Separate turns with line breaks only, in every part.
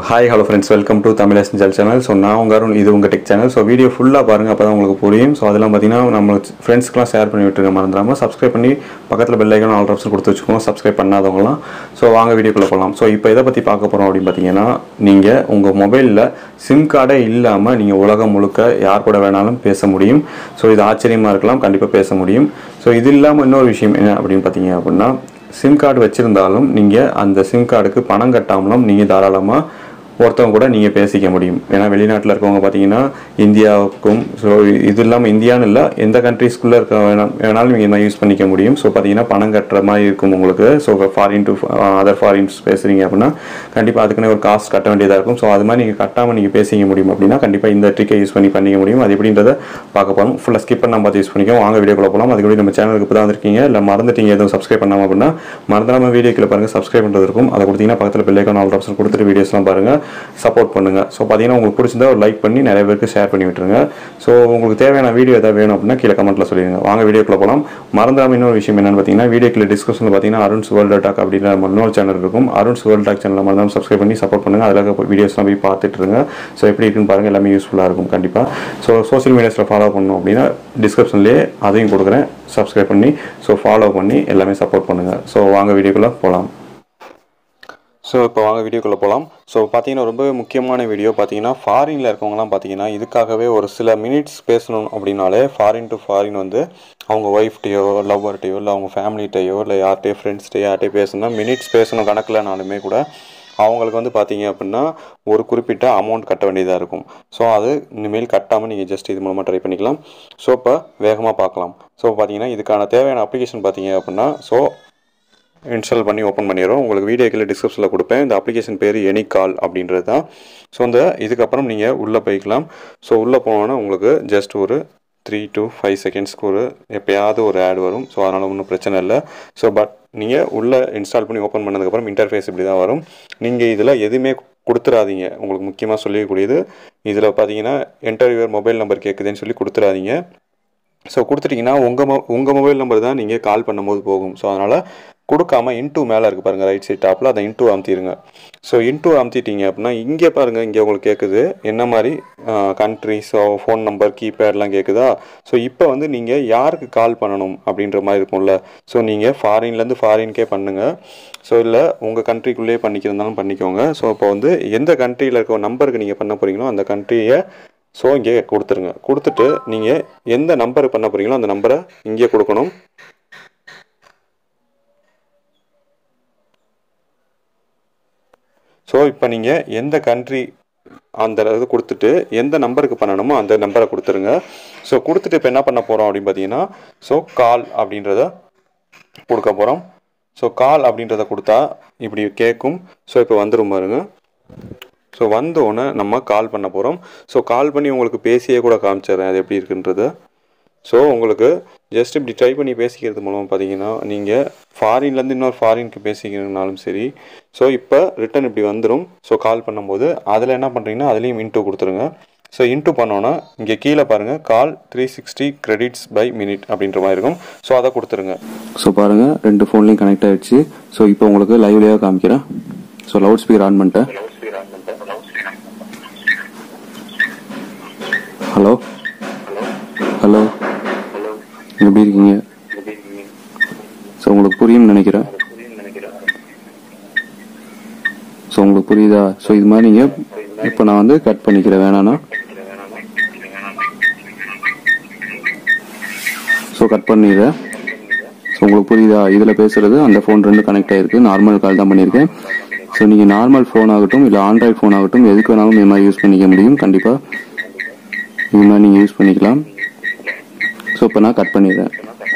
hi hello friends welcome to Tamil எசஞ்சல் channel so நான் உங்க அருண் இது உங்கள் டெக் சேனல் ஸோ வீடியோ ஃபுல்லாக பாருங்கள் அப்போ தான் உங்களுக்கு புரியும் ஸோ அதெல்லாம் பார்த்தீங்கன்னா நம்ம ஃப்ரெண்ட்ஸ்க்குலாம் ஷேர் பண்ணி விட்டுருக்க மறந்துடாமல் சப்ஸ்கிரைப் பண்ணி பக்கத்தில் பெல் ஐக்கான் ஆல் ஆப்ஷன் கொடுத்து வச்சுக்கோங்க சப்ஸ்கிரைப் பண்ணாதவங்களாம் ஸோ வாங்க வீடியோக்குள்ளே போகலாம் ஸோ இப்போ எதை பற்றி பார்க்க போகிறோம் அப்படின்னு பார்த்தீங்கன்னா நீங்கள் உங்கள் மொபைலில் சிம் கார்டே இல்லாமல் நீங்கள் உலகம் முழுக்க யார் கூட வேணாலும் பேச முடியும் ஸோ இது ஆச்சரியமாக இருக்கலாம் கண்டிப்பாக பேச முடியும் ஸோ இது இல்லாமல் இன்னொரு விஷயம் என்ன அப்படின்னு பார்த்தீங்க அப்படின்னா சிம் கார்டு வச்சுருந்தாலும் நீங்கள் அந்த சிம் கார்டுக்கு பணம் கட்டாமலும் நீங்கள் தாராளமாக ஒருத்தவங்க கூட நீங்கள் பேசிக்க முடியும் ஏன்னா வெளிநாட்டில் இருக்கவங்க பார்த்தீங்கன்னா இந்தியாவுக்கும் ஸோ இது இல்லாமல் இந்தியான்னு இல்லை எந்த கண்ட்ரீஸ்குள்ளே இருக்க வேணா வேணாலும் நீங்கள் மாதிரி யூஸ் பண்ணிக்க முடியும் ஸோ பார்த்தீங்கன்னா பணம் கட்டுற மாதிரி இருக்கும் உங்களுக்கு so foreign to other foreigns பேசுகிறீங்க அப்படின்னா கண்டிப்பாக அதுக்குன்னு ஒரு காஸ்ட் கட்ட வேண்டியதாக இருக்கும் ஸோ அது மாதிரி நீங்கள் கட்டாமல் நீங்கள் பேசிக்க முடியும் அப்படின்னா கண்டிப்பாக இந்த ட்ரிக்கை யூஸ் பண்ணி பண்ணிக்க முடியும் அது எப்படின்றத பார்க்க போகிறோம் ஃபுல்லாக ஸ்கிப் பண்ணால் பார்த்து யூஸ் பண்ணிக்கோ வாங்க வீடியோக்குள்ள போகலாம் அதுக்கு நம்ம சேனலுக்கு இப்போ தான் வந்திருக்கீங்க இல்லை மறந்துட்டீங்க எதுவும் சப்ஸ்கிரைப் பண்ணாமல் அப்படின்னா மறந்துடாமல் வீடியோ கீழே பாருங்கள் சப்ஸ்கிரைப் பண்ணுறது இருக்கும் அதை கொடுத்தீங்கன்னா பக்கத்தில் பெல்லைக்கான ஆல் ஆப்ஷன் கொடுத்துட்டு வீடியோஸ்லாம் பாருங்கள் சப்போர்ட் பண்ணுங்கள் ஸோ பார்த்தீங்கன்னா உங்களுக்கு பிடிச்சிருந்தா ஒரு லைக் பண்ணி நிறைய பேருக்கு ஷேர் பண்ணி விட்டுருங்க ஸோ உங்களுக்கு தேவையான வீடியோ எதாவது வேணும் அப்படின்னா கீழே கமெண்ட்டில் சொல்லிடுங்க வாங்க வீடியோக்குள்ள போகலாம் மறந்துடாமல் இன்னொரு விஷயம் என்னன்னு பார்த்தீங்கன்னா வீடியோக்குள்ள டிஸ்கஷனில் பார்த்தீங்கன்னா அருண்ஸ் வேர்ல்டு டாக் அப்படின்ற நம்ம இன்னொரு சேனல் இருக்கும் அருண்ஸ் வேர்ல்டு டாக் சேனலில் மறந்தாமல் சப்ஸ்கிரைப் பண்ணி சப்போர்ட் பண்ணுங்கள் அதில் வீடியோஸ்லாம் போய் பார்த்துட்டு இருங்க ஸோ எப்படி இருக்குன்னு பாருங்கள் எல்லாமே யூஸ்ஃபுல்லாக இருக்கும் கண்டிப்பாக ஸோ சோஷியல் மீடியாஸில் ஃபாலோ பண்ணணும் அப்படின்னா டிஸ்கிரிப்ஷன்லேயே அதையும் கொடுக்குறேன் சப்ஸ்கிரைப் பண்ணி ஸோ ஃபாலோ பண்ணி எல்லாமே சப்போர்ட் பண்ணுங்கள் ஸோ வாங்க வீடியோக்குள்ளே போகலாம் ஸோ இப்போ வாங்க வீடியோக்குள்ளே போகலாம் ஸோ பார்த்தீங்கன்னா ரொம்ப முக்கியமான வீடியோ பார்த்தீங்கன்னா ஃபாரினில் இருக்கவங்கலாம் பார்த்தீங்கன்னா இதுக்காகவே ஒரு சில மினிட்ஸ் பேசணும் அப்படின்னாலே ஃபாரின் டு ஃபாரின் வந்து அவங்க ஒய்ஃப்டையோ லவ்வர்கிட்டையோ இல்லை அவங்க ஃபேமிலிகிட்டையோ இல்லை யார்கிட்டயோ ஃப்ரெண்ட்ஸ்டையோ யார்கிட்டயோ பேசணும்னா மினிட்ஸ் பேசணும் கணக்கில்னாலுமே கூட அவங்களுக்கு வந்து பார்த்தீங்க அப்படின்னா ஒரு குறிப்பிட்ட அமௌண்ட் கட்ட வேண்டியதாக இருக்கும் ஸோ அது இனிமேல் கட்டாமல் நீங்கள் ஜஸ்ட் இது மூலமாக ட்ரை பண்ணிக்கலாம் ஸோ இப்போ வேகமாக பார்க்கலாம் ஸோ பார்த்தீங்கன்னா இதுக்கான தேவையான அப்ளிகேஷன் பார்த்தீங்க அப்படின்னா ஸோ இன்ஸ்டால் பண்ணி ஓப்பன் பண்ணிடுறோம் உங்களுக்கு வீடியோ கீழே டிஸ்கிரிப்ஷனில் கொடுப்பேன் இந்த அப்ளிகேஷன் பேர் எனி கால் அப்படின்றது தான் ஸோ இந்த இதுக்கப்புறம் நீங்கள் உள்ளே போய்க்கலாம் ஸோ உள்ளே போனோன்னா உங்களுக்கு ஜஸ்ட் ஒரு த்ரீ டு ஃபைவ் செகண்ட்ஸ்க்கு ஒரு எப்போயாவது ஒரு ஆட் வரும் ஸோ அதனால் ஒன்றும் பிரச்சனை இல்லை ஸோ பட் நீங்கள் உள்ளே இன்ஸ்டால் பண்ணி ஓப்பன் பண்ணதுக்கப்புறம் இன்டர்ஃபேஸ் இப்படி தான் வரும் நீங்கள் இதில் எதுவுமே கொடுத்துடாதீங்க உங்களுக்கு முக்கியமாக சொல்லக்கூடியது இதில் பார்த்தீங்கன்னா என்டர் யுவர் மொபைல் நம்பர் கேட்குதுன்னு சொல்லி கொடுத்துடாதீங்க ஸோ கொடுத்துட்டிங்கன்னா உங்கள் மொ உங்கள் மொபைல் நம்பர் தான் நீங்கள் கால் பண்ணும்போது போகும் ஸோ அதனால் கொடுக்காம இன்டூ மேலே இருக்குது பாருங்கள் ரைட் சைட் டாப்பில் அதை இன்டூ அமுத்திடுங்க ஸோ இன்டூ அமுத்திட்டீங்க அப்படின்னா இங்கே பாருங்கள் இங்கே உங்களுக்கு கேட்குது என்ன மாதிரி கண்ட்ரி ஸோ ஃபோன் நம்பர் கீபேட்லாம் கேட்குதா ஸோ இப்போ வந்து நீங்கள் யாருக்கு கால் பண்ணணும் அப்படின்ற மாதிரி இருக்கும்ல ஸோ நீங்கள் ஃபாரின்லேருந்து ஃபாரின்கே பண்ணுங்கள் ஸோ இல்லை உங்கள் கண்ட்ரிக்குள்ளேயே பண்ணிக்கிறதாலும் பண்ணிக்கோங்க ஸோ இப்போ வந்து எந்த கண்ட்ரியில் இருக்க நம்பருக்கு நீங்கள் பண்ண போகிறீங்களோ அந்த கண்ட்ரியை ஸோ இங்கே கொடுத்துருங்க கொடுத்துட்டு நீங்கள் எந்த நம்பர் பண்ண போகிறீங்களோ அந்த நம்பரை இங்கே கொடுக்கணும் ஸோ இப்போ நீங்கள் எந்த கண்ட்ரி அந்த இது கொடுத்துட்டு எந்த நம்பருக்கு பண்ணணுமோ அந்த நம்பரை கொடுத்துருங்க ஸோ கொடுத்துட்டு இப்போ என்ன பண்ண போகிறோம் அப்படின்னு பார்த்தீங்கன்னா ஸோ கால் அப்படின்றத கொடுக்க போகிறோம் ஸோ கால் அப்படின்றத கொடுத்தா இப்படி கேட்கும் ஸோ இப்போ வந்துடும் பாருங்க ஸோ வந்தோடனே நம்ம கால் பண்ண போகிறோம் ஸோ கால் பண்ணி உங்களுக்கு பேசியே கூட காமிச்சிடுறேன் அது எப்படி இருக்குன்றது ஸோ உங்களுக்கு ஜஸ்ட் இப்படி ட்ரை பண்ணி பேசிக்கிறது மூலம் பார்த்தீங்கன்னா நீங்கள் ஃபாரின்லேருந்து இன்னொரு ஃபாரினுக்கு பேசிக்கிறதுனாலும் சரி ஸோ இப்போ ரிட்டன் இப்படி வந்துடும் ஸோ கால் பண்ணும்போது அதில் என்ன பண்ணுறீங்கன்னா அதுலேயும் இன்டூ கொடுத்துருங்க ஸோ இன்டூ பண்ணோன்னா இங்கே கீழே பாருங்கள் call three sixty credits by minute அப்படின்ற மாதிரி இருக்கும் ஸோ அதை கொடுத்துருங்க
ஸோ பாருங்கள் ரெண்டு ஃபோன்லேயும் கனெக்ட் ஆகிடுச்சு ஸோ இப்போ உங்களுக்கு லைவ்லேயே காமிக்கிறேன் ஸோ லவுட் ஸ்பீக்கர் ஆன் பண்ணிட்டேன் ஹலோ ஹலோ எப்படி இருக்கீங்க ஸோ உங்களுக்கு புரியும்னு நினைக்கிறேன் ஸோ உங்களுக்கு புரியுதா ஸோ இது மாதிரி நீங்கள் இப்போ நான் வந்து கட் பண்ணிக்கிறேன் வேணாண்ணா ஸோ கட் பண்ணிடுறேன் ஸோ உங்களுக்கு புரியுதா இதில் பேசுகிறது அந்த ஃபோன் ரெண்டு கனெக்ட் ஆகிருக்கு நார்மல் கால் தான் பண்ணியிருக்கேன் ஸோ நீங்கள் நார்மல் ஃபோன் ஆகட்டும் இல்லை ஆண்ட்ராய்ட் ஃபோன் ஆகட்டும் எதுக்கு வேணாலும் இது மாதிரி யூஸ் பண்ணிக்க முடியும் கண்டிப்பாக இது மாதிரி நீங்கள் யூஸ் பண்ணிக்கலாம் ஸோ இப்போ நான் கட் பண்ணிடுறேன்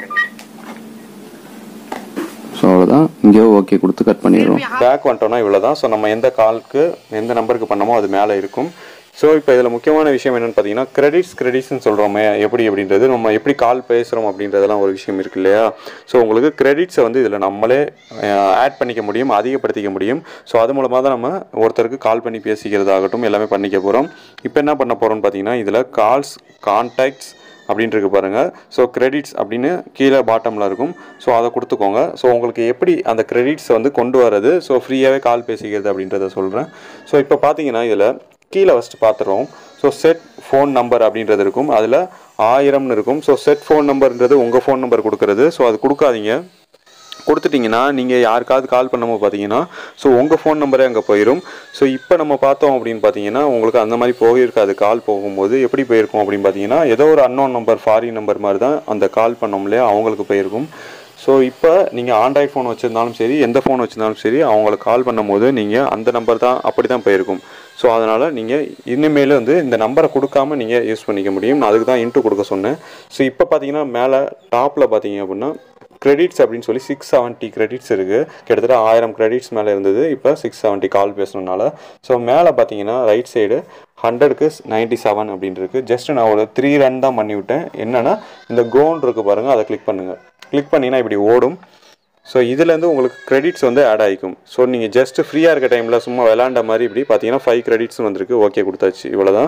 ஸோ அவ்வளோதான் இங்கேயோ ஓகே கொடுத்து கட் பண்ணிடுறோம்
பேக் வந்துட்டோம்னா இவ்வளோ தான் ஸோ நம்ம எந்த காலுக்கு எந்த நம்பருக்கு பண்ணமோ அது மேலே இருக்கும் ஸோ இப்போ இதில் முக்கியமான விஷயம் என்னென்னு பார்த்தீங்கன்னா கிரெடிட்ஸ் கிரெடிட்ஸ்னு சொல்கிறோமே எப்படி அப்படின்றது நம்ம எப்படி கால் பேசுகிறோம் அப்படின்றதெல்லாம் ஒரு விஷயம் இருக்கு இல்லையா ஸோ உங்களுக்கு கிரெடிட்ஸை வந்து இதில் நம்மளே ஆட் பண்ணிக்க முடியும் அதிகப்படுத்திக்க முடியும் ஸோ அது மூலமாக தான் நம்ம ஒருத்தருக்கு கால் பண்ணி பேசிக்கிறதாகட்டும் எல்லாமே பண்ணிக்க போகிறோம் இப்போ என்ன பண்ண போகிறோம்னு பார்த்தீங்கன்னா இதில் கால்ஸ் கான்டாக்ட்ஸ் அப்படின்ட்டு இருக்கு பாருங்கள் ஸோ கிரெடிட்ஸ் அப்படின்னு கீழே பாட்டமில் இருக்கும் ஸோ அதை கொடுத்துக்கோங்க ஸோ உங்களுக்கு எப்படி அந்த கிரெடிட்ஸ் வந்து கொண்டு வரது ஸோ ஃப்ரீயாகவே கால் பேசிக்கிறது அப்படின்றத சொல்கிறேன் ஸோ இப்போ பார்த்தீங்கன்னா இதில் கீழே ஃபஸ்ட்டு பார்த்துருவோம் ஸோ செட் ஃபோன் நம்பர் அப்படின்றது இருக்கும் அதில் ஆயிரம்னு இருக்கும் ஸோ செட் ஃபோன் நம்பர்ன்றது உங்கள் ஃபோன் நம்பர் கொடுக்குறது ஸோ அது கொடுக்காதீங்க கொடுத்துட்டிங்கன்னா நீங்கள் யாருக்காவது கால் பண்ணும்போது பார்த்தீங்கன்னா ஸோ உங்கள் ஃபோன் நம்பரே அங்கே போயிடும் ஸோ இப்போ நம்ம பார்த்தோம் அப்படின்னு பார்த்தீங்கன்னா உங்களுக்கு அந்த மாதிரி போயிருக்காது கால் போகும்போது எப்படி போயிருக்கும் அப்படின்னு பார்த்தீங்கன்னா ஏதோ ஒரு அன்னோன் நம்பர் ஃபாரின் நம்பர் மாதிரி தான் அந்த கால் பண்ணோம் இல்லையா அவங்களுக்கு போயிருக்கும் ஸோ இப்போ நீங்கள் ஆண்ட்ராய்ட் ஃபோன் வச்சுருந்தாலும் சரி எந்த ஃபோன் வச்சுருந்தாலும் சரி அவங்களுக்கு கால் பண்ணும்போது நீங்கள் அந்த நம்பர் தான் அப்படி தான் போயிருக்கும் ஸோ அதனால் நீங்கள் இனிமேல் வந்து இந்த நம்பரை கொடுக்காம நீங்கள் யூஸ் பண்ணிக்க முடியும் நான் அதுக்கு தான் இன்ட்டு கொடுக்க சொன்னேன் ஸோ இப்போ பார்த்தீங்கன்னா மேலே டாப்பில் பார்த்தீங்க அப்படின்னா கிரெடிட்ஸ் அப்படின்னு சொல்லி சிக்ஸ் செவன்ட்டி கிரெடிட்ஸ் இருக்குது கிட்டத்தட்ட ஆயிரம் கிரெடிட்ஸ் மேலே இருந்தது இப்போ சிக்ஸ் செவன்ட்டி கால் பேசணுனால ஸோ மேலே பார்த்தீங்கன்னா ரைட் சைடு ஹண்ட்ரடுக்கு நைன்ட்டி செவன் அப்படின்னு இருக்குது ஜஸ்ட் நான் ஒரு த்ரீ ரன் தான் பண்ணி விட்டேன் என்னென்னா இந்த கோன் இருக்குது பாருங்கள் அதை கிளிக் பண்ணுங்கள் கிளிக் பண்ணிங்கன்னா இப்படி ஓடும் ஸோ இதுலேருந்து உங்களுக்கு கிரெடிட்ஸ் வந்து ஆட் ஆகிக்கும் ஸோ நீங்கள் ஜஸ்ட் ஃப்ரீயாக இருக்க டைமில் சும்மா விளாண்ட மாதிரி இப்படி பார்த்தீங்கன்னா ஃபைவ் கிரெடிட்ஸ் வந்திருக்கு ஓகே கொடுத்தாச்சு இவ்வளோதான்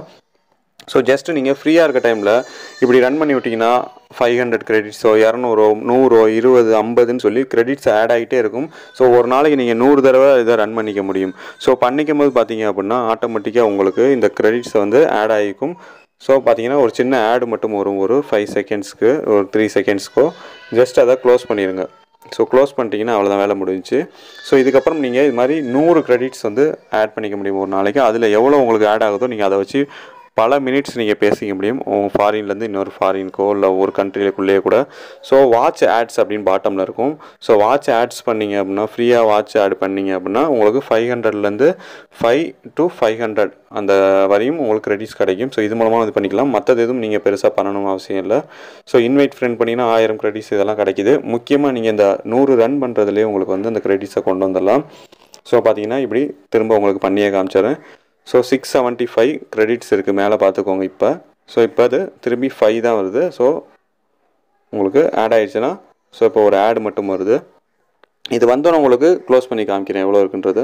ஸோ ஜஸ்ட் நீங்கள் ஃப்ரீயாக இருக்க டைமில் இப்படி ரன் பண்ணி விட்டிங்கன்னா ஃபைவ் ஹண்ட்ரட் கிரெடிட்ஸோ இரநூறோ நூறோ இருபது ஐம்பதுன்னு சொல்லி கிரெடிட்ஸ் ஆட் ஆகிட்டே இருக்கும் ஸோ ஒரு நாளைக்கு நீங்கள் நூறு தடவை இதை ரன் பண்ணிக்க முடியும் ஸோ பண்ணிக்கும் போது பார்த்தீங்க அப்படின்னா ஆட்டோமேட்டிக்காக உங்களுக்கு இந்த கிரெடிட்ஸ் வந்து ஆட் ஆகிக்கும் ஸோ பார்த்தீங்கன்னா ஒரு சின்ன ஆடு மட்டும் வரும் ஒரு ஃபைவ் செகண்ட்ஸ்க்கு ஒரு த்ரீ செகண்ட்ஸ்க்கோ ஜஸ்ட் அதை க்ளோஸ் பண்ணிடுங்க ஸோ க்ளோஸ் பண்ணிட்டீங்கன்னா அவ்வளோதான் வேலை முடிஞ்சுச்சு ஸோ இதுக்கப்புறம் நீங்கள் இது மாதிரி நூறு கிரெடிட்ஸ் வந்து ஆட் பண்ணிக்க முடியும் ஒரு நாளைக்கு அதில் எவ்வளோ உங்களுக்கு ஆட் ஆகுதோ நீங்கள் அதை வச்சு பல மினிட்ஸ் நீங்கள் பேசிக்க முடியும் ஃபாரின்லேருந்து இன்னொரு ஃபாரின்க்கோ இல்லை ஒரு கண்ட்ரிக்குள்ளேயே கூட ஸோ வாட்ச் ஆட்ஸ் அப்படின்னு பாட்டமில் இருக்கும் ஸோ வாட்ச் ஆட்ஸ் பண்ணீங்க அப்படின்னா ஃப்ரீயாக வாட்ச் ஆட் பண்ணீங்க அப்படின்னா உங்களுக்கு ஃபைவ் ஹண்ட்ரட்லேருந்து ஃபைவ் டு ஃபைவ் ஹண்ட்ரட் அந்த வரையும் உங்களுக்கு கிரெடிட்ஸ் கிடைக்கும் ஸோ இது மூலமாக இது பண்ணிக்கலாம் மற்றது எதுவும் நீங்கள் பெருசாக பண்ணணும் அவசியம் இல்லை ஸோ இன்வைட் ஃப்ரெண்ட் பண்ணிங்கன்னா ஆயிரம் கிரெடிட்ஸ் இதெல்லாம் கிடைக்குது முக்கியமாக நீங்கள் இந்த நூறு ரன் பண்ணுறதுலேயே உங்களுக்கு வந்து அந்த கிரெடிட்ஸை கொண்டு வந்துடலாம் ஸோ பார்த்தீங்கன்னா இப்படி திரும்ப உங்களுக்கு பண்ணியே காமிச்சிடுறேன் so six seventy five credits இருக்குது மேலே பார்த்துக்கோங்க இப்போ ஸோ இப்போ அது திரும்பி ஃபைவ் தான் வருது ஸோ உங்களுக்கு ஆட் ஆயிடுச்சுன்னா ஸோ இப்போ ஒரு ஆட் மட்டும் வருது இது வந்தோன்னே உங்களுக்கு க்ளோஸ் பண்ணி காமிக்கிறேன் எவ்வளோ இருக்குன்றது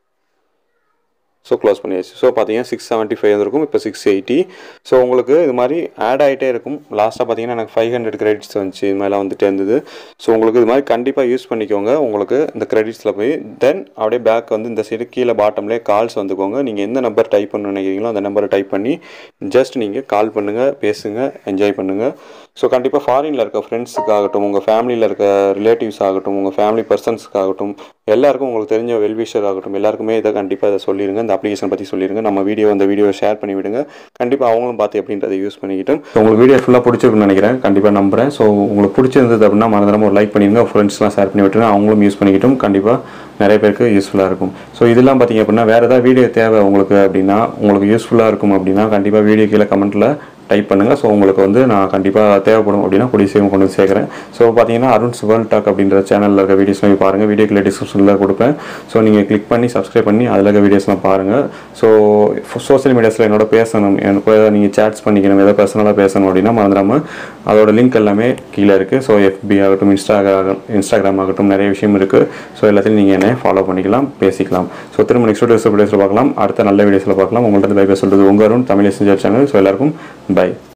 ஸோ க்ளோஸ் பண்ணியாச்சு ஸோ பார்த்தீங்கன்னா சிக்ஸ் செவன்ட்டி ஃபைவ் இருக்கும் இப்போ சிக்ஸ் எயிட்டி ஸோ உங்களுக்கு இது மாதிரி ஆட் ஆகிட்டே இருக்கும் லாஸ்ட்டாக பார்த்தீங்கன்னா எனக்கு ஃபைவ் ஹண்ட்ரட் கிரெடிட்ஸ் வந்துச்சு இது மாதிரிலாம் வந்துட்டே இருந்தது ஸோ உங்களுக்கு இது மாதிரி கண்டிப்பாக யூஸ் பண்ணிக்கோங்க உங்களுக்கு இந்த கிரெடிட்ஸில் போய் தென் அப்படியே பேக் வந்து இந்த சைடு கீழே பாட்டம்லேயே கால்ஸ் வந்துக்கோங்க நீங்கள் எந்த நம்பர் டைப் பண்ண நினைக்கிறீங்களோ அந்த நம்பரை டைப் பண்ணி ஜஸ்ட் நீங்கள் கால் பண்ணுங்கள் பேசுங்க என்ஜாய் பண்ணுங்கள் ஸோ கண்டிப்பாக ஃபாரினில் இருக்க ஃப்ரெண்ட்ஸுக்காகட்டும் உங்கள் ஃபேமிலியில் இருக்க ரிலேட்டிவ்ஸ் ஆகட்டும் உங்கள் ஃபேமிலி பர்சன்ஸ்க்காகட்டும் எல்லாருக்கும் உங்களுக்கு தெரிஞ்ச வெல்விஷர் ஆகட்டும் எல்லாருக்குமே இதை கண்டிப்பாக இதை சொல்லிடுங்க இந்த அப்ளிகேஷன் பற்றி சொல்லிடுங்க நம்ம வீடியோ அந்த வீடியோவை ஷேர் பண்ணி விடுங்க கண்டிப்பாக அவங்களும் பார்த்து எப்படின்றத யூஸ் பண்ணிக்கிட்டும் உங்களுக்கு வீடியோ ஃபுல்லாக பிடிச்சிருக்குன்னு நினைக்கிறேன் கண்டிப்பாக நம்புறேன் ஸோ உங்களுக்கு பிடிச்சிருந்தது அப்படின்னா மறந்துடாம ஒரு லைக் பண்ணிடுங்க ஃப்ரெண்ட்ஸ்லாம் ஷேர் பண்ணி விட்டுருங்க அவங்களும் யூஸ் பண்ணிக்கிட்டும் கண்டிப்பாக நிறைய பேருக்கு யூஸ்ஃபுல்லாக இருக்கும் ஸோ இதெல்லாம் பார்த்தீங்க அப்படின்னா வேறு ஏதாவது வீடியோ தேவை உங்களுக்கு அப்படின்னா உங்களுக்கு யூஸ்ஃபுல்லாக இருக்கும் அப்படின்னா கண்டிப்பாக வீடியோ கீழே கமெண்ட்டில் டைப் பண்ணுங்கள் ஸோ உங்களுக்கு வந்து நான் கண்டிப்பாக தேவைப்படும் அப்படின்னா கூடிய சீக்கிரம் கொண்டு வந்து சேர்க்குறேன் ஸோ பார்த்தீங்கன்னா அருண்ஸ் வேர்ல்ட் டாக் அப்படின்ற சேனலில் இருக்க வீடியோஸ்லாம் போய் பாருங்கள் வீடியோ கீழே டிஸ்கிரிப்ஷனில் கொடுப்பேன் ஸோ நீங்கள் கிளிக் பண்ணி சப்ஸ்கிரைப் பண்ணி அதில் இருக்க வீடியோஸ்லாம் பாருங்கள் ஸோ சோஷியல் மீடியாஸில் என்னோட பேசணும் எனக்கு ஏதாவது நீங்கள் சேட்ஸ் பண்ணிக்கணும் ஏதாவது பர்சனலாக பேசணும் அப்படின்னா மறந்துடாமல் அதோட லிங்க் எல்லாமே கீழே இருக்குது ஸோ எஃபி ஆகட்டும் இன்ஸ்டாகிராம் இன்ஸ்டாகிராம் ஆகட்டும் நிறைய விஷயம் இருக்குது ஸோ எல்லாத்தையும் நீங்கள் என்ன ஃபாலோ பண்ணிக்கலாம் பேசிக்கலாம் ஸோ திரும்ப நெக்ஸ்ட் வீடியோஸில் பார்க்கலாம் அடுத்த நல்ல வீடியோஸில் பார்க்கலாம் உங்கள்கிட்ட பை பை சொல்கிறது உங்கள் அருண் தமிழ் சேனல் ஸோ எல்லாருக்கும் பை